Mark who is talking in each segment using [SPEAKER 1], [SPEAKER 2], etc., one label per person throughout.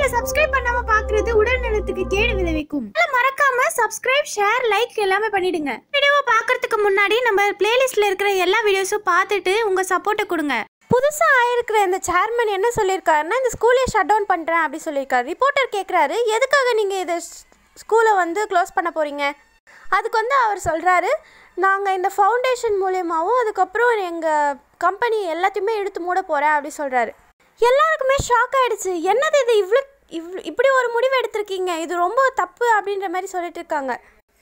[SPEAKER 1] சேனலை சப்ஸ்கிரைப் பண்ணாம பாக்குறது உடல் நலத்துக்கு கேடு விளைவிக்கும் அதனால மறக்காம சப்ஸ்கிரைப் ஷேர் லைக் எல்லாமே பண்ணிடுங்க வீடியோவை பார்க்கறதுக்கு முன்னாடி நம்ம பிளேலிஸ்ட்ல இருக்கிற எல்லா வீடியோஸும் பார்த்துட்டு உங்க சப்போர்ட்டை கொடுங்க
[SPEAKER 2] புதுசாக ஆயிருக்கிற இந்த சேர்மன் என்ன சொல்லியிருக்காருன்னா இந்த ஸ்கூலே ஷட் டவுன் பண்ணுறேன் அப்படி சொல்லியிருக்காரு ரிப்போர்ட்டர் கேட்குறாரு எதுக்காக நீங்கள் இதை ஸ்கூலை வந்து க்ளோஸ் பண்ண போகிறீங்க அதுக்கு வந்து அவர் சொல்கிறாரு நாங்கள் இந்த ஃபவுண்டேஷன் மூலியமாகவும் அதுக்கப்புறம் எங்கள் கம்பெனி எல்லாத்தையுமே எடுத்து மூட போகிறேன் அப்படி சொல்கிறாரு எல்லாருக்குமே ஷாக் ஆயிடுச்சு என்னது இது இவ்வளோ இவ் இப்படி ஒரு முடிவு எடுத்திருக்கீங்க இது ரொம்ப தப்பு அப்படின்ற மாதிரி சொல்லிட்டு இருக்காங்க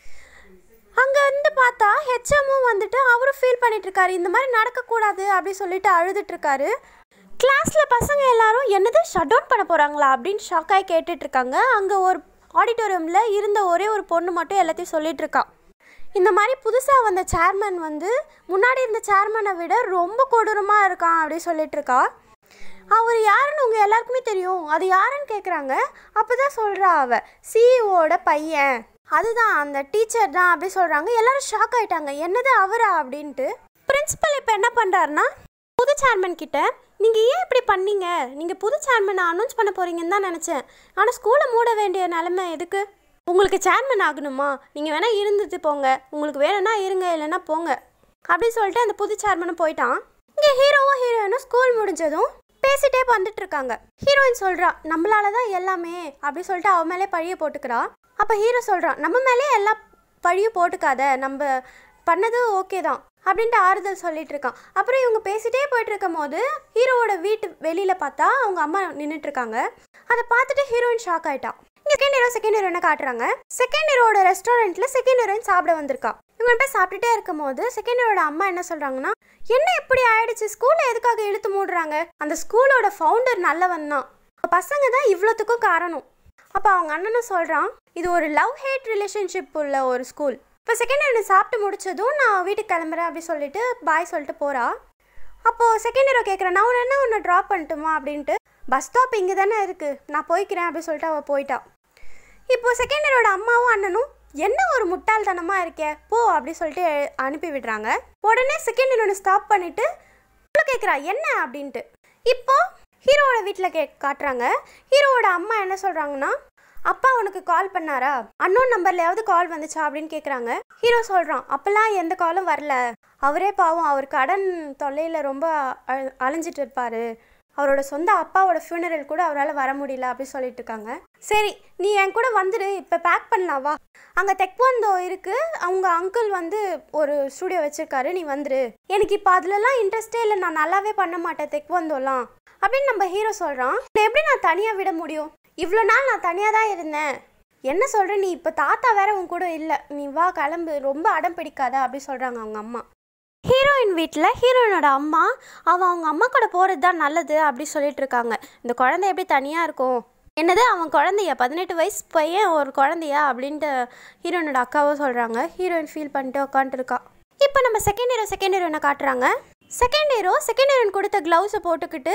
[SPEAKER 2] அங்கே வந்து பார்த்தா ஹெச்எம்மும் வந்துட்டு அவரும் ஃபீல் பண்ணிட்டு இருக்காரு இந்த மாதிரி நடக்கக்கூடாது அப்படி சொல்லிட்டு அழுதுட்டு இருக்காரு கிளாஸில் பசங்க எல்லாரும் என்னது ஷட் டவுன் பண்ண போகிறாங்களா அப்படின்னு ஷாக்காகி கேட்டுட்டு இருக்காங்க அங்கே ஒரு ஆடிட்டோரியமில் இருந்த ஒரே ஒரு பொண்ணு மட்டும் எல்லாத்தையும் சொல்லிட்டு இருக்கா இந்த மாதிரி புதுசாக வந்த சேர்மன் வந்து முன்னாடி இருந்த சேர்மனை விட ரொம்ப கொடூரமாக இருக்கான் அப்படி சொல்லிட்டு இருக்கா அவர் யாருன்னு உங்கள் எல்லாருக்குமே தெரியும் அது யாருன்னு கேட்குறாங்க அப்போ தான் சொல்கிறா அவ சிஇஓட பையன் அதுதான் அந்த டீச்சர் தான் அப்படி சொல்கிறாங்க எல்லாரும் ஷாக் ஆயிட்டாங்க என்னது அவரா அப்படின்ட்டு பிரின்சிபல் இப்போ என்ன பண்ணுறாருன்னா புது சேர்மன் கிட்ட நீங்கள் ஏன் இப்படி பண்ணீங்க நீங்கள் புது சேர்மனை அனௌன்ஸ் பண்ண போகிறீங்கன்னு தான் நினச்சேன் ஆனால் ஸ்கூலை மூட வேண்டிய நிலைமை எதுக்கு உங்களுக்கு சேர்மன் ஆகணுமா நீங்கள் வேணால் இருந்துட்டு போங்க உங்களுக்கு வேணும்னா இருங்க இல்லைன்னா போங்க அப்படி சொல்லிட்டு அந்த புது சேர்மனும் போயிட்டான் இங்கே ஹீரோவும் ஹீரோயினும் ஸ்கூல் முடிஞ்சதும் பேசிட்டே வந்துட்டு இருக்காங்க ஹீரோயின் சொல்றா நம்மளால தான் எல்லாமே அப்படி சொல்லிட்டு அவ மேலே பழிய போட்டுக்கிறா அப்போ ஹீரோ சொல்றான் நம்ம மேலே எல்லா பழியும் போட்டுக்காத நம்ம பண்ணது ஓகே தான் அப்படின்ட்டு ஆறுதல் சொல்லிட்டு இருக்கான் அப்புறம் இவங்க பேசிட்டே போயிட்டு இருக்கும் போது ஹீரோவோட வீட்டு வெளியில பார்த்தா அவங்க அம்மா நின்றுட்டு இருக்காங்க அதை பார்த்துட்டு ஹீரோயின் ஷாக் ஆயிட்டான் இங்க செகண்ட் ஹீரோ செகண்ட் ஹீரோயினை காட்டுறாங்க செகண்ட் ஹீரோட ரெஸ்டாரண்ட்ல செகண்ட் ஹீரோயின் சாப்பிட வந்திருக்கா இவங்க போய் சாப்பிட்டுட்டே இருக்கும் போது செகண்ட் ஹீரோட அம்மா என்ன சொல்றாங்கன்னா என்ன இப்படி ஆயிடுச்சு ஸ்கூல்ல எதுக்காக இழுத்து மூடுறாங்க அந்த ஸ்கூலோட ஃபவுண்டர் நல்லவன் தான் பசங்க தான் இவ்வளோத்துக்கும் காரணம் அப்போ அவங்க அண்ணனும் சொல்கிறான் இது ஒரு லவ் ஹேட் ரிலேஷன்ஷிப் உள்ள ஒரு ஸ்கூல் இப்போ செகண்ட் ஹீரோயின் சாப்பிட்டு முடிச்சதும் நான் வீட்டுக்கு கிளம்புறேன் அப்படி சொல்லிட்டு பாய் சொல்லிட்டு போகிறா அப்போது செகண்ட் ஹீரோ கேட்குறேன் நான் உன்னை என்ன உன்னை ட்ராப் பண்ணட்டுமா அப்படின்ட்டு பஸ் ஸ்டாப் இங்கே தானே இருக்குது நான் போய்க்கிறேன் அப்படி சொல்லிட்டு அவள் போயிட்டா இப்போ செகண்ட் ஹீரோட அம்மாவும் அண்ணனும் என்ன ஒரு முட்டாள்தனமாக இருக்கே போ அப்படி சொல்லிட்டு அனுப்பி விடுறாங்க உடனே செகண்ட் ஹீரோனை ஸ்டாப் பண்ணிட்டு அவளை கேட்குறா என்ன அப்படின்ட்டு இப்போ ஹீரோவோட வீட்டில் கே காட்டுறாங்க ஹீரோவோட அம்மா என்ன சொல்கிறாங்கன்னா அப்பா உனக்கு கால் பண்ணாரா அன்னோன் நம்பர்லையாவது கால் வந்துச்சா அப்படின்னு கேட்குறாங்க ஹீரோ சொல்கிறான் அப்போல்லாம் எந்த காலும் வரல அவரே பாவம் அவர் கடன் தொல்லையில் ரொம்ப அழ- அலைஞ்சிட்டு இருப்பாரு அவரோட சொந்த அப்பாவோட ஃபியூனரல் கூட அவரால் வர முடியல அப்படி சொல்லிட்டு இருக்காங்க சரி நீ என் கூட வந்துடு இப்போ பேக் பண்ணலாம் வா அங்கே தெக்வாந்தோ இருக்கு அவங்க அங்கிள் வந்து ஒரு ஸ்டூடியோ வச்சிருக்காரு நீ வந்துரு எனக்கு இப்போ அதுலலாம் இன்ட்ரெஸ்டே இல்லை நான் நல்லாவே பண்ண மாட்டேன் தெக்வாந்தோலாம் அப்படின்னு நம்ம ஹீரோ சொல்கிறான் எப்படி நான் தனியாக விட முடியும் இவ்வளோ நாள் நான் தனியாக தான் இருந்தேன் என்ன சொல்கிற நீ இப்போ தாத்தா வேற உன் கூட இல்லை நீ வா கிளம்பு ரொம்ப அடம் பிடிக்காத அப்படி சொல்கிறாங்க அவங்க அம்மா ஹீரோயின் வீட்டில் ஹீரோயினோட அம்மா அவன் அவங்க அம்மா கூட போகிறது தான் நல்லது அப்படி சொல்லிட்டு இருக்காங்க இந்த குழந்தை எப்படி தனியாக இருக்கும் என்னது அவன் குழந்தையா பதினெட்டு வயசு பையன் ஒரு குழந்தையா அப்படின்ட்டு ஹீரோயினோட அக்காவும் சொல்கிறாங்க ஹீரோயின் ஃபீல் பண்ணிட்டு உட்காந்துருக்கா இப்போ நம்ம செகண்ட் ஹீரோ செகண்ட் ஹீரோயினை காட்டுறாங்க செகண்ட் ஹீரோ செகண்ட் ஹீரோயின் கொடுத்த க்ளவுஸை போட்டுக்கிட்டு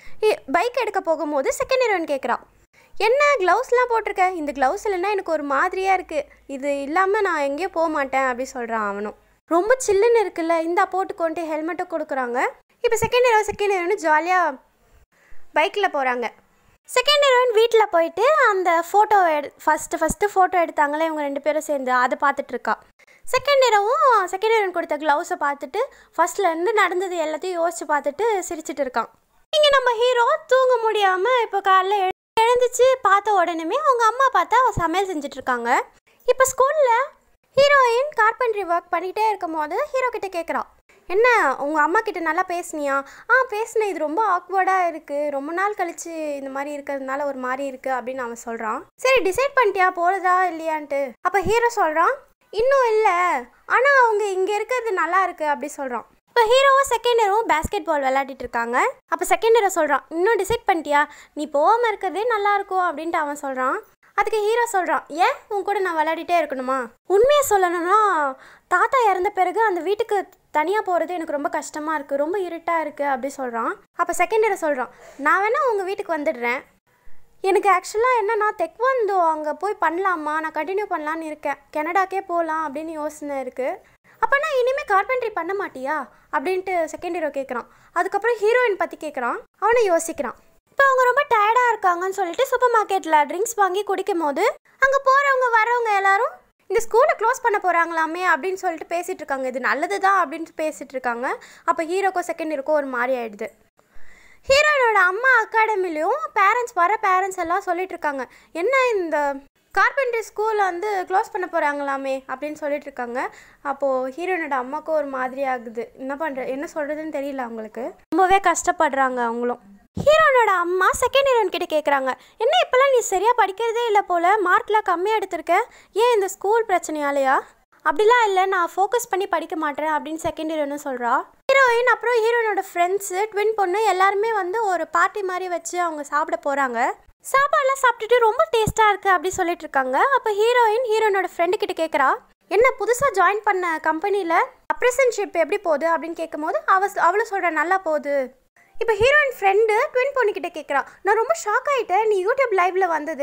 [SPEAKER 2] பைக் எடுக்க போகும்போது செகண்ட் ஹீரோயின் கேட்குறான் என்ன க்ளவுஸ்லாம் போட்டிருக்க இந்த க்ளவுஸ் இல்லைன்னா எனக்கு ஒரு மாதிரியாக இருக்குது இது இல்லாமல் நான் எங்கேயும் போக மாட்டேன் அப்படி சொல்கிறான் அவனும் ரொம்ப சில்லுன்னு இருக்குல்ல இந்த போட்டுக்கொண்டு ஹெல்மெட்டை கொடுக்குறாங்க இப்போ செகண்ட் ஹீரோ செகண்ட் ஹீரோயின் ஜாலியாக பைக்கில் போகிறாங்க செகண்ட் ஹீரோயின் வீட்டில் போயிட்டு அந்த ஃபோட்டோ எடு ஃபஸ்ட்டு ஃபஸ்ட்டு ஃபோட்டோ எடுத்தாங்களே இவங்க ரெண்டு பேரும் சேர்ந்து அதை பார்த்துட்டு இருக்கா செகண்ட் ஹீரோவும் செகண்ட் ஹீரோயின் கொடுத்த க்ளவுஸை பார்த்துட்டு ஃபர்ஸ்ட்லேருந்து நடந்தது எல்லாத்தையும் யோசிச்சு பார்த்துட்டு சிரிச்சிட்டு இருக்கான் இங்கே நம்ம ஹீரோ தூங்க முடியாமல் இப்போ காலைல எழு எழுந்துச்சு பார்த்த உடனே அவங்க அம்மா பார்த்தா சமையல் செஞ்சுட்டு இருக்காங்க இப்போ ஸ்கூலில் ஹீரோயின் கார்பென்ட்ரி ஒர்க் பண்ணிகிட்டே இருக்கும் போது ஹீரோ கிட்ட கேட்குறான் என்ன உங்கள் அம்மா கிட்ட நல்லா பேசுனியா ஆ பேசினேன் இது ரொம்ப ஆக்வர்டாக இருக்குது ரொம்ப நாள் கழிச்சு இந்த மாதிரி இருக்கிறதுனால ஒரு மாதிரி இருக்குது அப்படின்னு அவன் சொல்கிறான் சரி டிசைட் பண்ணிட்டியா போகிறதா இல்லையான்ட்டு அப்போ ஹீரோ சொல்கிறான் இன்னும் இல்லை ஆனால் அவங்க இங்கே இருக்கிறது நல்லா இருக்குது அப்படி சொல்கிறான் இப்போ ஹீரோவும் செகண்ட் ஹீரோவும் பேஸ்கெட் பால் விளையாடிட்டு இருக்காங்க அப்போ செகண்ட் ஹீரோ சொல்கிறான் இன்னும் டிசைட் பண்ணிட்டியா நீ போகாமல் இருக்கிறதே நல்லா இருக்கும் அப்படின்ட்டு அவன் சொல்கிறான் அதுக்கு ஹீரோ சொல்கிறான் ஏன் உன் கூட நான் விளையாடிட்டே இருக்கணுமா உண்மையை சொல்லணும்னா தாத்தா இறந்த பிறகு அந்த வீட்டுக்கு தனியாக போகிறது எனக்கு ரொம்ப கஷ்டமாக இருக்குது ரொம்ப இருட்டாக இருக்குது அப்படி சொல்கிறான் அப்போ செகண்ட் ஹீரோ சொல்கிறான் நான் வேணால் உங்கள் வீட்டுக்கு வந்துடுறேன் எனக்கு ஆக்சுவலாக என்னன்னா தெக்வாந்தோ அங்கே போய் பண்ணலாமா நான் கண்டினியூ பண்ணலான்னு இருக்கேன் கனடாக்கே போகலாம் அப்படின்னு யோசனை இருக்குது அப்போனா இனிமேல் கார்பென்ட்ரி பண்ண மாட்டியா அப்படின்ட்டு செகண்ட் ஹீரோ கேட்குறான் அதுக்கப்புறம் ஹீரோயின் பற்றி கேட்குறான் அவனை யோசிக்கிறான் இப்போ அவங்க ரொம்ப டயர்டாக இருக்காங்கன்னு சொல்லிட்டு சூப்பர் மார்க்கெட்டில் ட்ரிங்க்ஸ் வாங்கி குடிக்கும் போது அங்கே போகிறவங்க வரவங்க எல்லாரும் இந்த ஸ்கூலை க்ளோஸ் பண்ண போகிறாங்களாமே அப்படின்னு சொல்லிட்டு பேசிகிட்டு இருக்காங்க இது நல்லது தான் அப்படின்னு பேசிகிட்டு இருக்காங்க அப்போ ஹீரோக்கோ செகண்ட் ஹீரோக்கோ ஒரு மாதிரி ஆயிடுது ஹீரோயினோட அம்மா அகாடமிலையும் பேரண்ட்ஸ் வர பேரண்ட்ஸ் எல்லாம் சொல்லிட்டு இருக்காங்க என்ன இந்த கார்பெண்டரி ஸ்கூல் வந்து க்ளோஸ் பண்ண போகிறாங்களாமே அப்படின்னு சொல்லிட்டு இருக்காங்க அப்போது ஹீரோயினோட அம்மாவுக்கும் ஒரு மாதிரி ஆகுது என்ன பண்ணுற என்ன சொல்கிறதுன்னு தெரியல அவங்களுக்கு ரொம்பவே கஷ்டப்படுறாங்க அவங்களும் ஹீரோனோட அம்மா செகண்ட் ஹீரோயின் கிட்ட கேட்குறாங்க என்ன இப்போல்லாம் நீ சரியாக படிக்கிறதே இல்லை போல் மார்க்லாம் கம்மியாக எடுத்திருக்க ஏன் இந்த ஸ்கூல் பிரச்சனையாலையா அப்படிலாம் இல்லை நான் ஃபோக்கஸ் பண்ணி படிக்க மாட்டேன் அப்படின்னு செகண்ட் ஹீரோன்னு சொல்கிறா ஹீரோயின் அப்புறம் ஹீரோயினோட ஃப்ரெண்ட்ஸு ட்வின் பொண்ணு எல்லாருமே வந்து ஒரு பார்ட்டி மாதிரி வச்சு அவங்க சாப்பிட போகிறாங்க சாப்பாடெல்லாம் சாப்பிட்டுட்டு ரொம்ப டேஸ்ட்டாக இருக்குது அப்படி சொல்லிட்டு இருக்காங்க அப்போ ஹீரோயின் ஹீரோயினோட ஃப்ரெண்டு கிட்ட கேட்குறா என்ன புதுசாக ஜாயின் பண்ண கம்பெனியில் அப்ரசன்ஷிப் எப்படி போகுது அப்படின்னு கேட்கும்போது அவ அவளும் சொல்கிறா நல்லா போகுது இப்போ ஹீரோயின் ஃப்ரெண்டு ட்வின் பொண்ணுக்கிட்ட கேட்குறா நான் ரொம்ப ஷாக் ஆகிட்டேன் நீ யூடியூப் லைவ்ல வந்தது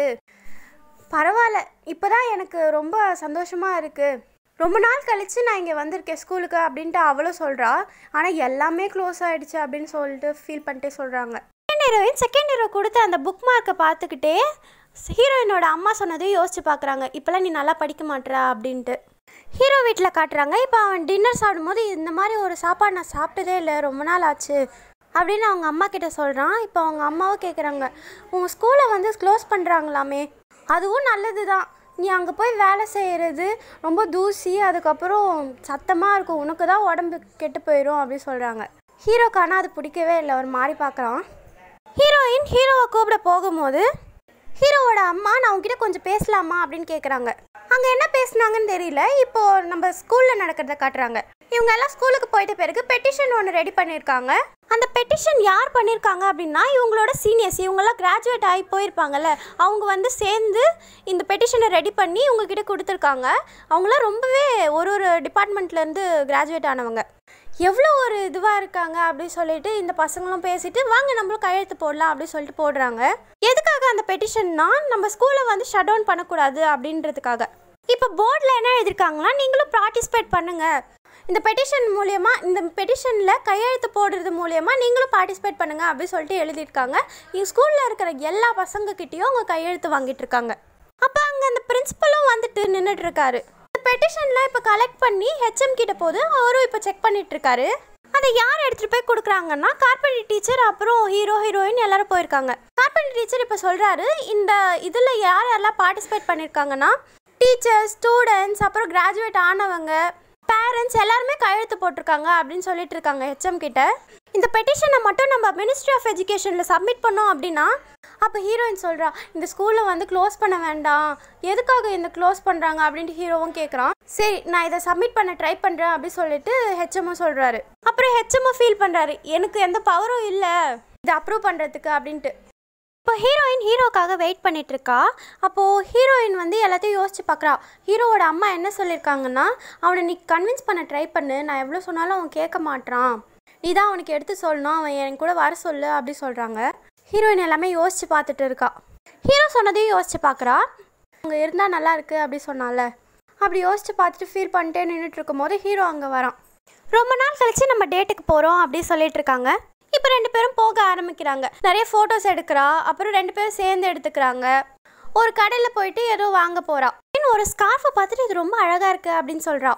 [SPEAKER 2] பரவாயில்ல இப்போ தான் எனக்கு ரொம்ப சந்தோஷமாக இருக்குது ரொம்ப நாள் கழித்து நான் இங்கே வந்திருக்கேன் ஸ்கூலுக்கு அப்படின்ட்டு அவளும் சொல்கிறா ஆனால் எல்லாமே க்ளோஸ் ஆகிடுச்சு அப்படின்னு சொல்லிட்டு ஃபீல் பண்ணிட்டே சொல்கிறாங்க செகண்ட் ஹீரோயின் செகண்ட் ஹீரோ கொடுத்த அந்த புக் மார்க்கை பார்த்துக்கிட்டே ஹீரோயினோட அம்மா சொன்னதையும் யோசிச்சு பார்க்குறாங்க இப்போல்லாம் நீ நல்லா படிக்க மாட்டேறா அப்படின்ட்டு ஹீரோ வீட்டில் காட்டுறாங்க இப்போ அவன் டின்னர் சாப்பிடும்போது இந்த மாதிரி ஒரு சாப்பாடு நான் சாப்பிட்டதே இல்லை ரொம்ப நாள் ஆச்சு அப்படின்னு அவங்க அம்மா கிட்ட சொல்கிறான் இப்போ அவங்க அம்மாவும் கேட்குறாங்க உங்கள் ஸ்கூலை வந்து க்ளோஸ் பண்ணுறாங்களாமே அதுவும் நல்லது தான் நீ அங்கே போய் வேலை செய்கிறது ரொம்ப தூசி அதுக்கப்புறம் சத்தமாக இருக்கும் உனக்கு தான் உடம்பு கெட்டு போயிடும் அப்படின்னு சொல்கிறாங்க ஹீரோக்கான அது பிடிக்கவே இல்லை ஒரு மாதிரி பார்க்குறான் ஹீரோயின் ஹீரோவை கூப்பிட போகும்போது ஹீரோவோட அம்மா நான் உங்ககிட்ட கொஞ்சம் பேசலாமா அப்படின்னு கேட்குறாங்க அங்கே என்ன பேசுனாங்கன்னு தெரியல இப்போ நம்ம ஸ்கூலில் நடக்கிறத காட்டுறாங்க இவங்க எல்லாம் ஸ்கூலுக்கு போயிட்ட பிறகு பெட்டிஷன் ஒன்று ரெடி பண்ணியிருக்காங்க அந்த பெட்டிஷன் யார் பண்ணியிருக்காங்க அப்படின்னா இவங்களோட சீனியர்ஸ் இவங்கெல்லாம் கிராஜுவேட் ஆகி போயிருப்பாங்கல்ல அவங்க வந்து சேர்ந்து இந்த பெட்டிஷனை ரெடி பண்ணி உங்ககிட்ட கொடுத்துருக்காங்க அவங்களாம் ரொம்பவே ஒரு ஒரு டிபார்ட்மெண்ட்லேருந்து கிராஜுவேட் ஆனவங்க எவ்வளோ ஒரு இதுவாக இருக்காங்க அப்படின்னு சொல்லிட்டு இந்த பசங்களும் பேசிட்டு வாங்க நம்மளும் கையெழுத்து போடலாம் அப்படின்னு சொல்லிட்டு போடுறாங்க எதுக்காக அந்த பெட்டிஷன்னா நம்ம ஸ்கூலை வந்து ஷட் டவுன் பண்ணக்கூடாது அப்படின்றதுக்காக இப்போ போர்டில் என்ன எழுதியிருக்காங்கன்னா நீங்களும் பார்ட்டிசிபேட் பண்ணுங்க இந்த பெட்டிஷன் மூலயமா இந்த பெட்டிஷனில் கையெழுத்து போடுறது மூலயமா நீங்களும் பார்ட்டிசிபேட் பண்ணுங்க அப்படின்னு சொல்லிட்டு எழுதியிருக்காங்க எங்கள் ஸ்கூலில் இருக்கிற எல்லா பசங்கக்கிட்டேயும் அவங்க கையெழுத்து வாங்கிட்டு இருக்காங்க அப்போ அங்கே அந்த பிரின்சிபலும் வந்துட்டு நின்றுட்டு இருக்காரு இந்த பெட்டிஷன்லாம் இப்போ கலெக்ட் பண்ணி ஹெச்எம் கிட்ட போது அவரும் இப்போ செக் பண்ணிட்டு இருக்காரு அதை யார் எடுத்துகிட்டு போய் கொடுக்குறாங்கன்னா கார்பெண்டரி டீச்சர் அப்புறம் ஹீரோ ஹீரோயின் எல்லாரும் போயிருக்காங்க கார்பெண்டரி டீச்சர் இப்போ சொல்கிறாரு இந்த இதில் யார் யாரெல்லாம் பார்ட்டிசிபேட் பண்ணியிருக்காங்கன்னா டீச்சர்ஸ் ஸ்டூடெண்ட்ஸ் அப்புறம் கிராஜுவேட் ஆனவங்க பேரண்ட்ஸ் எல்லாருமே கையெழுத்து போட்டிருக்காங்க அப்படின்னு சொல்லிட்டு இருக்காங்க ஹெச்எம் கிட்ட இந்த பெட்டிஷனை மட்டும் நம்ம மினிஸ்ட்ரி ஆஃப் எஜுகேஷனில் சப்மிட் பண்ணோம் அப்படின்னா அப்போ ஹீரோயின் சொல்கிறா இந்த ஸ்கூலை வந்து க்ளோஸ் பண்ண வேண்டாம் எதுக்காக இந்த க்ளோஸ் பண்ணுறாங்க அப்படின்ட்டு ஹீரோவும் கேட்குறான் சரி நான் இதை சப்மிட் பண்ண ட்ரை பண்ணுறேன் அப்படின்னு சொல்லிட்டு ஹெச்எம்மும் சொல்கிறாரு அப்புறம் ஹெச்எம்மும் ஃபீல் பண்ணுறாரு எனக்கு எந்த பவரும் இல்லை இதை அப்ரூவ் பண்ணுறதுக்கு அப்படின்ட்டு இப்போ ஹீரோயின் ஹீரோக்காக வெயிட் பண்ணிட்டு இருக்கா அப்போது ஹீரோயின் வந்து எல்லாத்தையும் யோசிச்சு பார்க்குறா ஹீரோவோட அம்மா என்ன சொல்லியிருக்காங்கன்னா அவனை நீ கன்வின்ஸ் பண்ண ட்ரை பண்ணு நான் எவ்வளோ சொன்னாலும் அவன் கேட்க மாட்றான் நீ தான் அவனுக்கு எடுத்து சொல்லணும் அவன் என் கூட வர சொல்லு அப்படி சொல்கிறாங்க ஹீரோயின் எல்லாமே யோசிச்சு பார்த்துட்டு இருக்கா ஹீரோ சொன்னதையும் யோசிச்சு பார்க்குறா அங்கே இருந்தால் நல்லா இருக்கு அப்படி சொன்னால அப்படி யோசிச்சு பார்த்துட்டு ஃபீல் பண்ணிட்டே நின்றுட்டு இருக்கும்போது ஹீரோ அங்கே வரான் ரொம்ப நாள் கழிச்சு நம்ம டேட்டுக்கு போகிறோம் அப்படி சொல்லிட்டு இருக்காங்க இப்போ ரெண்டு பேரும் போக ஆரம்பிக்கிறாங்க நிறைய ஃபோட்டோஸ் எடுக்கிறா அப்புறம் ரெண்டு பேரும் சேர்ந்து எடுத்துக்கிறாங்க ஒரு கடையில் போயிட்டு ஏதோ வாங்க போகிறா இன்னும் ஒரு ஸ்கார்ஃபை பார்த்துட்டு இது ரொம்ப அழகாக இருக்கு அப்படின்னு சொல்கிறா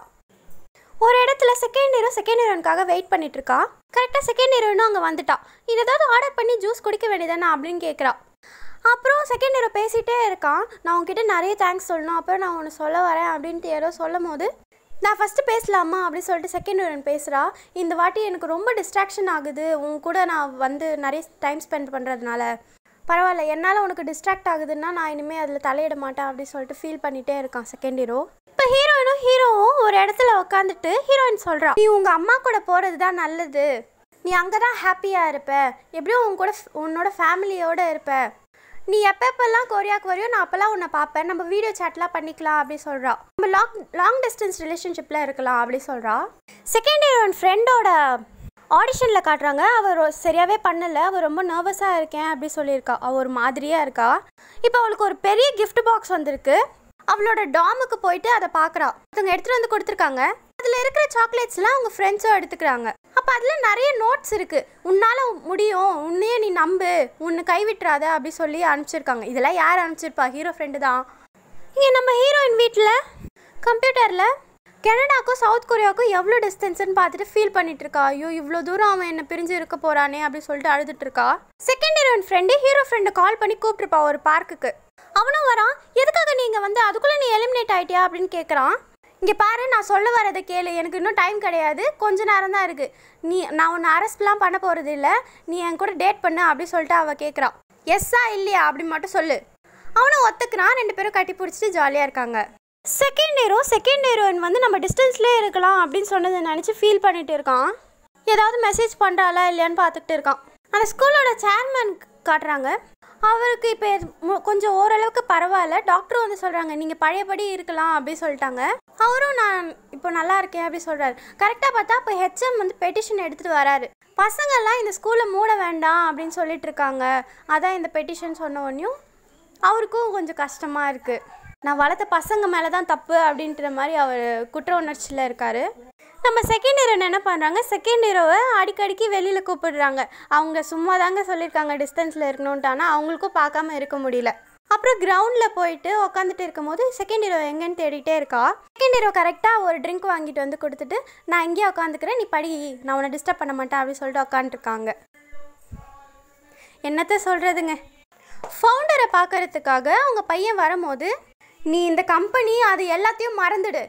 [SPEAKER 2] ஒரு இடத்துல செகண்ட் ஹீரோ செகண்ட் ஹீரோனுக்காக வெயிட் பண்ணிட்டு இருக்கா கரெக்டாக செகண்ட் ஹீரோனும் அங்கே வந்துட்டா இது ஏதாவது ஆர்டர் பண்ணி ஜூஸ் குடிக்க வேண்டியதானே அப்படின்னு கேட்குறா அப்புறம் செகண்ட் ஹீரோ பேசிகிட்டே இருக்கான் நான் உங்ககிட்ட நிறைய தேங்க்ஸ் சொல்லணும் அப்புறம் நான் உன்னை சொல்ல வரேன் அப்படின்ட்டு ஏதோ சொல்லும் போது நான் ஃபஸ்ட்டு பேசலாமா அப்படின்னு சொல்லிட்டு செகண்ட் ஹீரோயின் பேசுகிறா இந்த வாட்டி எனக்கு ரொம்ப டிஸ்ட்ராக்ஷன் ஆகுது உன் கூட நான் வந்து நிறைய டைம் ஸ்பெண்ட் பண்ணுறதுனால பரவாயில்ல என்னால் உனக்கு டிஸ்ட்ராக்ட் ஆகுதுன்னா நான் இனிமேல் அதில் தலையிட மாட்டேன் அப்படின்னு சொல்லிட்டு ஃபீல் பண்ணிகிட்டே இருக்கான் செகண்ட் ஹீரோ இப்போ ஹீரோயினும் ஹீரோவும் ஒரு இடத்துல உட்காந்துட்டு ஹீரோயின் சொல்கிறா நீ உங்கள் அம்மா கூட போகிறது தான் நல்லது நீ அங்கே தான் ஹாப்பியாக இருப்ப எப்படியும் உன் கூட உன்னோட ஃபேமிலியோடு இருப்ப நீ எப்பப்பெல்லாம் கொரியாவுக்கு வரையோ நான் அப்போல்லாம் உன்னை பார்ப்பேன் நம்ம வீடியோ சேட்லாம் பண்ணிக்கலாம் அப்படி சொல்கிறா நம்ம லாங் லாங் டிஸ்டன்ஸ் ரிலேஷன்ஷிப்பில் இருக்கலாம் அப்படி சொல்கிறா செகண்ட் ஹீரோயின் ஃப்ரெண்டோட ஆடிஷனில் காட்டுறாங்க அவர் ரொ- சரியாவே பண்ணலை அவர் ரொம்ப நர்வஸாக இருக்கேன் அப்படி சொல்லியிருக்கா அவள் ஒரு மாதிரியாக இருக்கா இப்போ அவளுக்கு ஒரு பெரிய gift பாக்ஸ் வந்திருக்கு அவளோட டாமுக்கு போயிட்டு அதை பார்க்குறா அவங்க எடுத்துகிட்டு வந்து கொடுத்துருக்காங்க அதில் இருக்கிற சாக்லேட்ஸ்லாம் அவங்க ஃப்ரெண்ட்ஸும் எடுத்துக்கிறாங்க அப்போ அப்போ அதில் நிறைய நோட்ஸ் இருக்குது உன்னால் முடியும் உன்னையே நீ நம்பு உன்னை கைவிட்டுறாத அப்படி சொல்லி அனுப்பிச்சிருக்காங்க இதெல்லாம் யார் அனுப்பிச்சிருப்பா ஹீரோ ஃப்ரெண்டு தான் இங்கே நம்ம ஹீரோயின் வீட்டில் கம்ப்யூட்டரில் கனடாக்கும் சவுத் கொரியாவுக்கும் எவ்வளோ டிஸ்டன்ஸ்னு பார்த்துட்டு ஃபீல் பண்ணிட்டு இருக்கா ஐயோ இவ்வளோ தூரம் அவன் என்னை பிரிஞ்சு இருக்க போறானே அப்படி சொல்லிட்டு அழுதுட்டு இருக்கா second heroine friend hero friend call பண்ணி கூப்பிட்டுருப்பா ஒரு பார்க்குக்கு அவனும் வரான் எதுக்காக நீங்கள் வந்து அதுக்குள்ளே நீ எலிமினேட் ஆயிட்டியா அப்படின்னு கேட்குறான் இங்கே பாரு நான் சொல்ல வரதை கேளு எனக்கு இன்னும் டைம் கிடையாது கொஞ்ச நேரம் தான் இருக்குது நீ நான் உன்னை அரெஸ்ட்லாம் பண்ண போகிறது இல்லை நீ என் கூட டேட் பண்ணு அப்படி சொல்லிட்டு அவள் கேட்குறான் எஸ்ஸா இல்லையா அப்படி மட்டும் சொல்லு அவனும் ஒத்துக்கிறான் ரெண்டு பேரும் கட்டி பிடிச்சிட்டு ஜாலியாக இருக்காங்க செகண்ட் ஹீரோ செகண்ட் ஹீரோயின் வந்து நம்ம டிஸ்டன்ஸ்லேயே இருக்கலாம் அப்படின்னு சொன்னதை நினச்சி ஃபீல் பண்ணிட்டு இருக்கான் ஏதாவது மெசேஜ் பண்ணுறாளா இல்லையான்னு பார்த்துக்கிட்டு இருக்கான் அந்த ஸ்கூலோட சேர்மேன் காட்டுறாங்க அவருக்கு இப்போ கொஞ்சம் ஓரளவுக்கு பரவாயில்ல டாக்டர் வந்து சொல்கிறாங்க நீங்கள் பழையபடி இருக்கலாம் அப்படின்னு சொல்லிட்டாங்க அவரும் நான் இப்போ நல்லா இருக்கேன் அப்படி சொல்கிறாரு கரெக்டாக பார்த்தா இப்போ ஹெச்எம் வந்து பெட்டிஷன் எடுத்துகிட்டு வராரு பசங்கள்லாம் இந்த ஸ்கூலை மூட வேண்டாம் அப்படின்னு சொல்லிட்டு இருக்காங்க அதான் இந்த பெட்டிஷன் சொன்ன உடனேயும் அவருக்கும் கொஞ்சம் கஷ்டமாக இருக்குது நான் வளர்த்த பசங்க மேலே தான் தப்பு அப்படின்ற மாதிரி அவர் குற்ற உணர்ச்சியில் இருக்கார் நம்ம செகண்ட் ஹீரோன் என்ன பண்ணுறாங்க செகண்ட் ஹீரோவை அடிக்கடிக்கு வெளியில் கூப்பிடுறாங்க அவங்க சும்மா தாங்க சொல்லியிருக்காங்க டிஸ்டன்ஸில் இருக்கணுன்ட்டு ஆனால் அவங்களுக்கும் பார்க்காம இருக்க முடியல அப்புறம் கிரவுண்டில் போயிட்டு உட்காந்துட்டு இருக்கும்போது செகண்ட் ஹீரோ எங்கேன்னு தேடிட்டே இருக்கா செகண்ட் ஹீரோ கரெக்டாக ஒரு ட்ரிங்க் வாங்கிட்டு வந்து கொடுத்துட்டு நான் இங்கேயே உட்காந்துக்கிறேன் நீ படி நான் உன்னை டிஸ்டர்ப் பண்ண மாட்டேன் அப்படின்னு சொல்லிட்டு உட்காந்துருக்காங்க என்னத்த சொல்கிறதுங்க ஃபவுண்டரை பார்க்கறதுக்காக அவங்க பையன் வரும்போது நீ இந்த கம்பெனி அது எல்லாத்தையும் மறந்துடு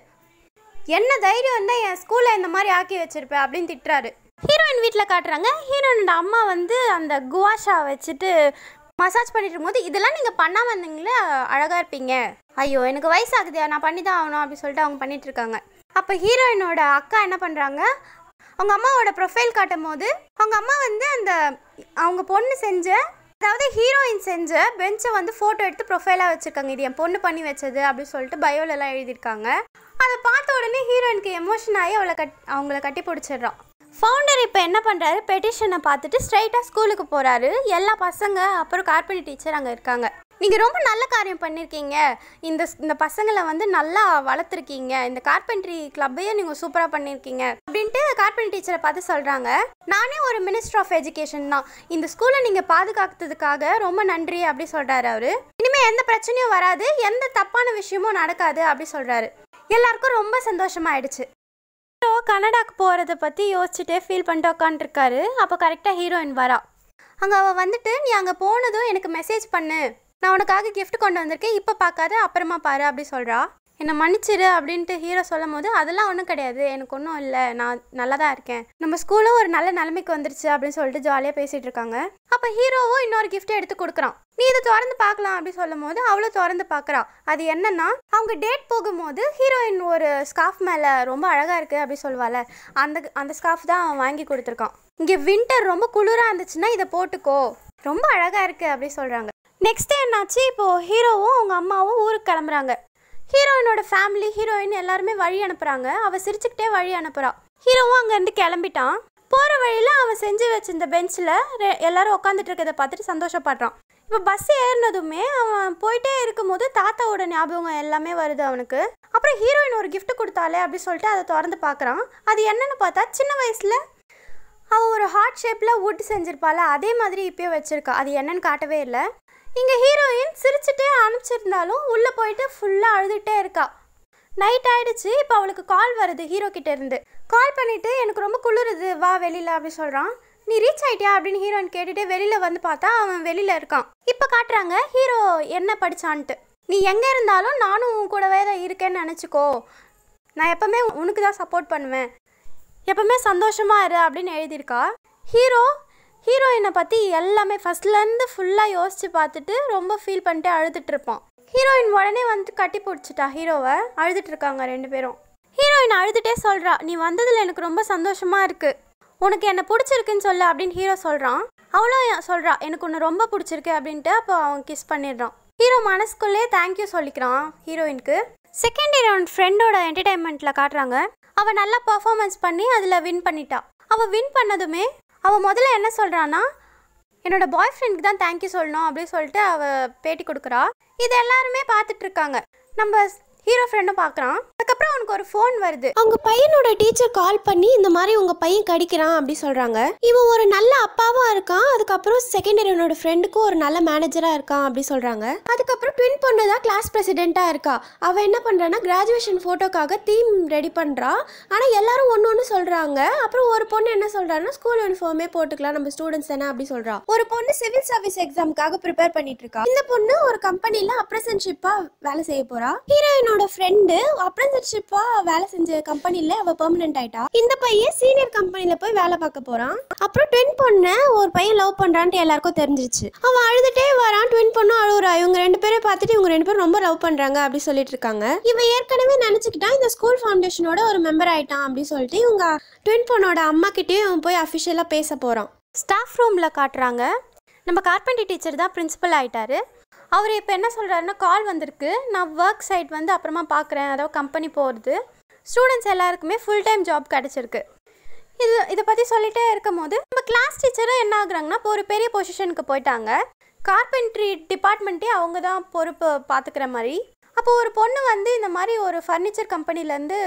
[SPEAKER 2] என்ன தைரியம் இருந்தால் என் ஸ்கூலில் இந்த மாதிரி ஆக்கி வச்சிருப்ப அப்படின்னு திட்டுறாரு ஹீரோயின் வீட்டில் காட்டுறாங்க ஹீரோயினோட அம்மா வந்து அந்த குவாஷா வச்சுட்டு மசாஜ் பண்ணிட்டு இருக்கும்போது இதெல்லாம் நீங்கள் பண்ணாமல் இருந்தீங்களே அழகாக இருப்பீங்க ஐயோ எனக்கு வயசாகுதே நான் பண்ணி தான் ஆகணும் அப்படின்னு சொல்லிட்டு அவங்க பண்ணிட்டு இருக்காங்க அப்போ ஹீரோயினோட அக்கா என்ன பண்ணுறாங்க அவங்க அம்மாவோட ப்ரொஃபைல் காட்டும் போது அவங்க அம்மா வந்து அந்த அவங்க பொண்ணு செஞ்ச அதாவது ஹீரோயின் செஞ்ச பெஞ்சை வந்து ஃபோட்டோ எடுத்து ப்ரொஃபைலாக வச்சுருக்காங்க இது என் பொண்ணு பண்ணி வச்சது அப்படின்னு சொல்லிட்டு பயோலெல்லாம் எழுதியிருக்காங்க அதை பார்த்த உடனே ஹீரோயினுக்கு எமோஷன் ஆகி அவளை கட் அவங்கள கட்டி பிடிச்சிடுறான் ஃபவுண்டர் இப்போ என்ன பண்ணுறாரு பெட்டிஷனை பார்த்துட்டு ஸ்ட்ரைட்டாக ஸ்கூலுக்கு போகிறாரு எல்லா பசங்க அப்புறம் கார்பெண்ட் டீச்சர் அங்கே இருக்காங்க நீங்கள் ரொம்ப நல்ல காரியம் பண்ணியிருக்கீங்க இந்த இந்த பசங்களை வந்து நல்லா வளர்த்துருக்கீங்க இந்த கார்பென்ட்ரி கிளப்பையே நீங்கள் சூப்பராக பண்ணியிருக்கீங்க அப்படின்ட்டு கார்பென்ட் டீச்சரை பார்த்து சொல்கிறாங்க நானே ஒரு மினிஸ்டர் ஆஃப் எஜுகேஷன் தான் இந்த ஸ்கூலை நீங்கள் பாதுகாத்ததுக்காக ரொம்ப நன்றி அப்படி சொல்கிறாரு அவர் இனிமேல் எந்த பிரச்சனையும் வராது எந்த தப்பான விஷயமும் நடக்காது அப்படி சொல்கிறாரு எல்லாருக்கும் ரொம்ப சந்தோஷமாயிடுச்சு ஹீரோ கனடாக்கு போகிறத பற்றி யோசிச்சுட்டே ஃபீல் பண்ணிட்டு உட்காந்துருக்காரு அப்போ கரெக்டாக ஹீரோயின் வரா அங்கே அவள் வந்துட்டு நீ அங்கே போனதும் எனக்கு மெசேஜ் பண்ணு நான் உனக்காக gift கொண்டு வந்திருக்கேன் இப்போ பார்க்காத அப்புறமா பாரு அப்படி சொல்கிறா என்னை மன்னிச்சிரு அப்படின்ட்டு ஹீரோ சொல்லும் போது அதெல்லாம் ஒன்றும் கிடையாது எனக்கு ஒன்றும் இல்லை நான் நல்லா தான் இருக்கேன் நம்ம ஸ்கூலும் ஒரு நல்ல நிலைமைக்கு வந்துருச்சு அப்படின்னு சொல்லிட்டு ஜாலியாக பேசிகிட்டு இருக்காங்க அப்போ ஹீரோவும் இன்னொரு gift எடுத்து கொடுக்குறான் நீ இதை திறந்து பார்க்கலாம் அப்படி சொல்லும் போது அவளும் திறந்து பார்க்குறா அது என்னன்னா அவங்க டேட் போகும்போது ஹீரோயின் ஒரு ஸ்கார்ஃப் மேலே ரொம்ப அழகாக இருக்குது அப்படி சொல்லுவாள் அந்த அந்த ஸ்கார்ஃப் தான் அவன் வாங்கி கொடுத்துருக்கான் இங்கே வின்டர் ரொம்ப குளிராக இருந்துச்சுன்னா இதை போட்டுக்கோ ரொம்ப அழகாக இருக்குது அப்படி சொல்கிறாங்க நெக்ஸ்ட் என்னாச்சு இப்போது ஹீரோவும் அவங்க அம்மாவும் ஊருக்கு கிளம்புறாங்க ஹீரோயினோட ஃபேமிலி ஹீரோயின் எல்லாருமே வழி அனுப்புகிறாங்க அவள் சிரிச்சுக்கிட்டே வழி அனுப்புறா ஹீரோவும் அங்கேருந்து கிளம்பிட்டான் போகிற வழியில் அவன் செஞ்சு வச்சிருந்த பெஞ்சில் எல்லாரும் உட்காந்துட்டு இருக்கிறத பார்த்துட்டு சந்தோஷப்படுறான் இப்போ பஸ் ஏறினதுமே அவன் போயிட்டே இருக்கும்போது தாத்தாவோட ஞாபகம் எல்லாமே வருது அவனுக்கு அப்புறம் ஹீரோயின் ஒரு gift கொடுத்தாலே அப்படி சொல்லிட்டு அதை திறந்து பார்க்குறான் அது என்னன்னு பார்த்தா சின்ன வயசில் அவள் ஒரு ஹார்ட் ஷேப்பில் வுட் செஞ்சிருப்பாள் அதே மாதிரி இப்போயே வச்சிருக்கா அது என்னன்னு காட்டவே இல்லை இங்கே ஹீரோயின் சிரிச்சுட்டே அனுப்பிச்சிருந்தாலும் உள்ளே போயிட்டு ஃபுல்லாக அழுதுகிட்டே இருக்கா நைட் ஆயிடுச்சு இப்போ அவளுக்கு கால் வருது ஹீரோ கிட்ட இருந்து கால் பண்ணிட்டு எனக்கு ரொம்ப குளிருது வா வெளியில அப்படி சொல்றான் நீ ரீச் ஆயிட்டியா அப்படின்னு ஹீரோயின் கேட்டுட்டு வெளியில வந்து பார்த்தா அவன் வெளியில இருக்கான் இப்போ காட்டுறாங்க ஹீரோ என்ன படிச்சான்ட்டு நீ எங்க இருந்தாலும் நானும் உன் கூடவே தான் இருக்கேன்னு நினச்சிக்கோ நான் எப்பவுமே உனக்கு தான் சப்போர்ட் பண்ணுவேன் எப்பவுமே சந்தோஷமா இரு அப்படின்னு எழுதியிருக்கா ஹீரோ ஹீரோயினை பற்றி எல்லாமே ஃபர்ஸ்ட்லேருந்து ஃபுல்லாக யோசிச்சு பார்த்துட்டு ரொம்ப ஃபீல் பண்ணிட்டு அழுதுட்டு இருப்பான் ஹீரோயின் உடனே வந்து கட்டி பிடிச்சிட்டா ஹீரோவை அழுதுட்டு இருக்காங்க ரெண்டு பேரும் ஹீரோயின் அழுதுட்டே சொல்கிறா நீ வந்ததில் எனக்கு ரொம்ப சந்தோஷமாக இருக்குது உனக்கு என்ன பிடிச்சிருக்குன்னு சொல்லு அப்படின்னு ஹீரோ சொல்கிறான் அவளும் சொல்கிறா எனக்கு உன்னை ரொம்ப பிடிச்சிருக்கு அப்படின்ட்டு அப்போ அவன் கிஸ் பண்ணிடுறான் ஹீரோ மனசுக்குள்ளே தேங்க்யூ சொல்லிக்கிறான் ஹீரோயினுக்கு செகண்ட் ஹீரோயின் ஃப்ரெண்டோட என்டர்டைன்மெண்ட்டில் காட்டுறாங்க அவள் நல்லா பர்ஃபார்மன்ஸ் பண்ணி அதில் வின் பண்ணிட்டா அவள் வின் பண்ணதுமே அவள் முதல்ல என்ன சொல்கிறான்னா என்னோட பாய் ஃப்ரெண்டுக்கு தான் தேங்க்யூ சொல்லணும் அப்படின்னு சொல்லிட்டு அவள் பேட்டி கொடுக்குறா இது எல்லாருமே பார்த்துட்டு இருக்காங்க நம்ம ஹீரோ ஃப்ரெண்டும் பார்க்குறான் அதுக்கப்புறம் அவனுக்கு ஒரு ஃபோன் வருது
[SPEAKER 3] அவங்க பையனோட டீச்சர் கால் பண்ணி இந்த மாதிரி உங்க பையன் கடிக்கிறான் அப்படி சொல்றாங்க இவன் ஒரு நல்ல அப்பாவா இருக்கான் அதுக்கப்புறம் செகண்ட் இயரோட ஃப்ரெண்டுக்கும் ஒரு நல்ல மேனேஜரா இருக்கான் அப்படி சொல்றாங்க அதுக்கப்புறம் ட்வின் பொண்ணு தான் கிளாஸ் பிரசிடென்ட்டா இருக்கா அவ என்ன பண்றான்னா கிராஜுவேஷன் போட்டோக்காக தீம் ரெடி பண்றா ஆனா எல்லாரும் ஒன்னு ஒன்று சொல்றாங்க அப்புறம் ஒரு பொண்ணு என்ன சொல்றான்னா ஸ்கூல் யூனிஃபார்மே போட்டுக்கலாம் நம்ம ஸ்டூடெண்ட்ஸ் தானே அப்படி சொல்றா ஒரு பொண்ணு சிவில் சர்வீஸ் எக்ஸாமுக்காக ப்ரிப்பேர் பண்ணிட்டு இருக்கா இந்த பொண்ணு ஒரு கம்பெனில அப்ரசன்ஷிப்பா வேலை செய்ய போறா ஹீரோயினோட ஃப்ரெண்டு அப்ரசன்ஷிப்பா வேலை செஞ்ச கம்பெனில அவ பெர்மனன்ட் ஆயிட்டா இந்த பையன் சீனியர் கம்பெனில போய் வேலை பார்க்க போறான் அப்புறம் ட்வின் பொண்ணு ஒரு பையன் லவ் பண்றான்ட்டு எல்லாருக்கும் தெரிஞ்சிருச்சு அவன் அழுதுட்டே வரான் ட்வின் பொண்ணும் அழுகுறா இவங்க ரெண்டு பேரும் பார்த்துட்டு இவங்க ரெண்டு பேரும் ரொம்ப லவ் பண்றாங்க அப்படி சொல்லிட்டு இருக்காங்க இவன் ஏற்கனவே நினைச்சுக்கிட்டான் இந்த ஸ்கூல் ஃபவுண்டேஷனோட ஒரு மெம்பர் ஆயிட்டான் அப்படி சொல்லிட்டு இவங்க ட்வின் பொண்ணோட அம்மா கிட்டயும் இவன் போய் அஃபிஷியலா பேச போறான்
[SPEAKER 2] ஸ்டாஃப் ரூமில் காட்டுறாங்க நம்ம கார்பெண்டர் டீச்சர் தான் பிரின்சிபல் ஆயிட்டாரு அவர் இப்போ என்ன சொல்கிறாருன்னா கால் வந்திருக்கு நான் ஒர்க் சைட் வந்து அப்புறமா பார்க்குறேன் அதாவது கம்பெனி போகிறது ஸ்டூடெண்ட்ஸ் எல்லாருக்குமே ஃபுல் டைம் ஜாப் கிடச்சிருக்கு இது இதை பற்றி சொல்லிட்டே இருக்கும் போது நம்ம கிளாஸ் டீச்சரும் என்ன ஆகுறாங்கன்னா இப்போ ஒரு பெரிய பொசிஷனுக்கு போயிட்டாங்க கார்பென்ட்ரி டிபார்ட்மெண்ட்டே அவங்க தான் பொறுப்பு பார்த்துக்கிற மாதிரி அப்போ ஒரு பொண்ணு வந்து இந்த மாதிரி ஒரு ஃபர்னிச்சர் கம்பெனிலேருந்து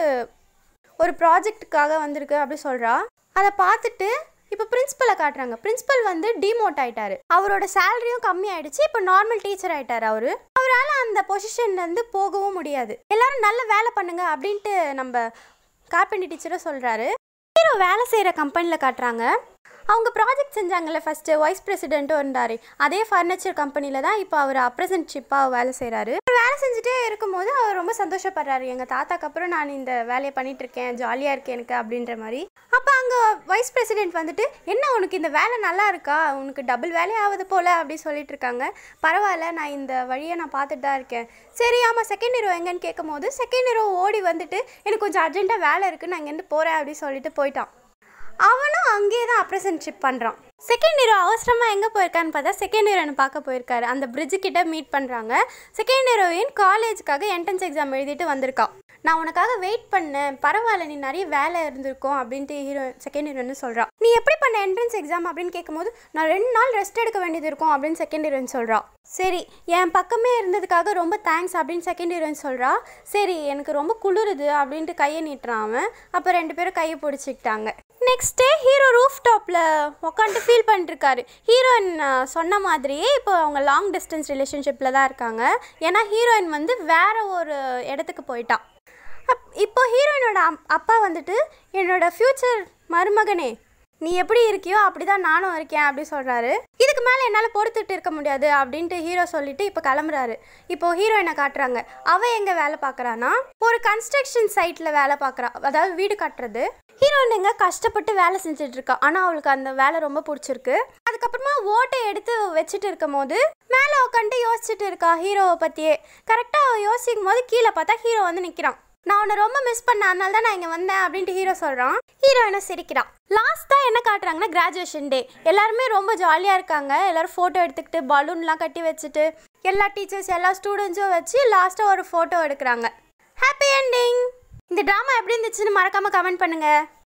[SPEAKER 2] ஒரு ப்ராஜெக்ட்டுக்காக வந்திருக்கு அப்படி சொல்கிறா அதை பார்த்துட்டு இப்போ பிரின்சிபலை காட்டுறாங்க பிரின்சிபல் வந்து டிமோட் ஆயிட்டாரு அவரோட சேலரியும் கம்மி ஆயிடுச்சு இப்போ நார்மல் டீச்சர் ஆயிட்டாரு அவரு அவரால் அந்த பொசிஷன்லேருந்து போகவும் முடியாது எல்லாரும் நல்ல வேலை பண்ணுங்க அப்படின்ட்டு நம்ம கார்பெண்டர் டீச்சரும் சொல்கிறாரு ஹீரோ வேலை செய்கிற கம்பெனியில் காட்டுறாங்க அவங்க ப்ராஜெக்ட் செஞ்சாங்கல்ல ஃபஸ்ட்டு வைஸ் பிரசிடென்ட்டும் இருந்தார் அதே ஃபர்னிச்சர் கம்பெனியில் தான் இப்போ அவர் அப்ரசன்ட்ஷிப்பாக வேலை செய்கிறாரு வேலை செஞ்சுட்டே இருக்கும்போது அவர் ரொம்ப சந்தோஷப்படுறாரு எங்கள் தாத்தாக்கு அப்புறம் நான் இந்த வேலையை பண்ணிட்டு இருக்கேன் ஜாலியாக இருக்கு எனக்கு அப்படின்ற மாதிரி அப்போ அங்கே வைஸ் பிரசிடென்ட் வந்துட்டு என்ன உனக்கு இந்த வேலை நல்லா இருக்கா உனக்கு டபுள் வேலை ஆகுது போல் அப்படி சொல்லிட்டு இருக்காங்க பரவாயில்ல நான் இந்த வழியை நான் பார்த்துட்டு தான் இருக்கேன் சரி ஆமாம் செகண்ட் ஹீரோ எங்கன்னு கேட்கும் போது செகண்ட் ஹீரோ ஓடி வந்துட்டு எனக்கு கொஞ்சம் அர்ஜென்ட்டாக வேலை இருக்குது நான் இங்கேருந்து போகிறேன் அப்படின்னு சொல்லிட்டு போயிட்டான் அவனும் அங்கேயே தான் அப்ரசன்ஷிப் பண்ணுறான் செகண்ட் ஹீரோ அவசரமாக எங்கே போயிருக்கான்னு பார்த்தா செகண்ட் ஹீரோனை பார்க்க போயிருக்காரு அந்த bridge கிட்ட மீட் பண்ணுறாங்க செகண்ட் ஹீரோயின் காலேஜுக்காக என்ட்ரன்ஸ் எக்ஸாம் எழுதிட்டு வந்திருக்கா நான் உனக்காக வெயிட் பண்ணேன் பரவாயில்ல நீ நிறைய வேலை இருந்திருக்கும் அப்படின்ட்டு ஹீரோ செகண்ட் ஹீரோன்னு சொல்கிறா நீ எப்படி பண்ண என்ட்ரன்ஸ் எக்ஸாம் அப்படின்னு கேட்கும்போது நான் ரெண்டு நாள் ரெஸ்ட் எடுக்க வேண்டியது இருக்கும் அப்படின்னு செகண்ட் ஹீரோயின் சொல்கிறா சரி என் பக்கமே இருந்ததுக்காக ரொம்ப தேங்க்ஸ் அப்படின்னு செகண்ட் ஹீரோயின் சொல்கிறா சரி எனக்கு ரொம்ப குளிருது அப்படின்ட்டு கையை நீட்டுறான் அவன் அப்போ ரெண்டு பேரும் கையை பிடிச்சிக்கிட்டாங்க நெக்ஸ்ட் டே ஹீரோ ரூஃப் டாப்பில் உட்காந்துட்டு ஃபீல் பண்ணிருக்காரு ஹீரோயின் சொன்ன மாதிரியே இப்போ அவங்க லாங் டிஸ்டன்ஸ் ரிலேஷன்ஷிப்பில் தான் இருக்காங்க ஏன்னா ஹீரோயின் வந்து வேற ஒரு இடத்துக்கு போயிட்டா அப் இப்போ ஹீரோயினோட அம்- அப்பா வந்துட்டு என்னோட ஃப்யூச்சர் மருமகனே நீ எப்படி இருக்கியோ அப்படி தான் நானும் இருக்கேன் அப்படி சொல்கிறாரு இதுக்கு மேலே என்னால் பொறுத்துட்டு இருக்க முடியாது அப்படின்ட்டு ஹீரோ சொல்லிட்டு இப்போ கிளம்புறாரு இப்போ ஹீரோயினை காட்டுறாங்க அவள் எங்கே வேலை பார்க்குறான்னா ஒரு கன்ஸ்ட்ரக்ஷன் சைட்டில் வேலை பார்க்குறா அதாவது வீடு கட்டுறது ஹீரோயின் எங்க கஷ்டப்பட்டு வேலை செஞ்சுட்டு இருக்கா ஆனால் அவளுக்கு அந்த வேலை ரொம்ப பிடிச்சிருக்கு அதுக்கப்புறமா ஓட்டை எடுத்து வச்சுட்டு இருக்கும் போது மேலே உட்காந்து யோசிச்சுட்டு இருக்கா ஹீரோவை பற்றியே கரெக்டாக யோசிக்கும் போது கீழே பார்த்தா ஹீரோ வந்து நிற்கிறான் நான் உன்னை ரொம்ப மிஸ் பண்ண அதனால தான் நான் இங்கே வந்தேன் அப்படின்ட்டு ஹீரோ சொல்கிறான் ஹீரோயினை சிரிக்கிறான் லாஸ்ட்டாக என்ன காட்டுறாங்கன்னா கிராஜுவேஷன் டே எல்லாருமே ரொம்ப ஜாலியாக இருக்காங்க எல்லாரும் ஃபோட்டோ எடுத்துக்கிட்டு பலூன்லாம் கட்டி வச்சுட்டு எல்லா டீச்சர்ஸ் எல்லா ஸ்டூடெண்ட்ஸும் வச்சு லாஸ்ட்டாக ஒரு ஃபோட்டோ எடுக்கிறாங்க ஹாப்பி என்டிங் இந்த ட்ராமா எப்படி இருந்துச்சுன்னு மறக்காமல் கமெண்ட் பண்ணுங்கள்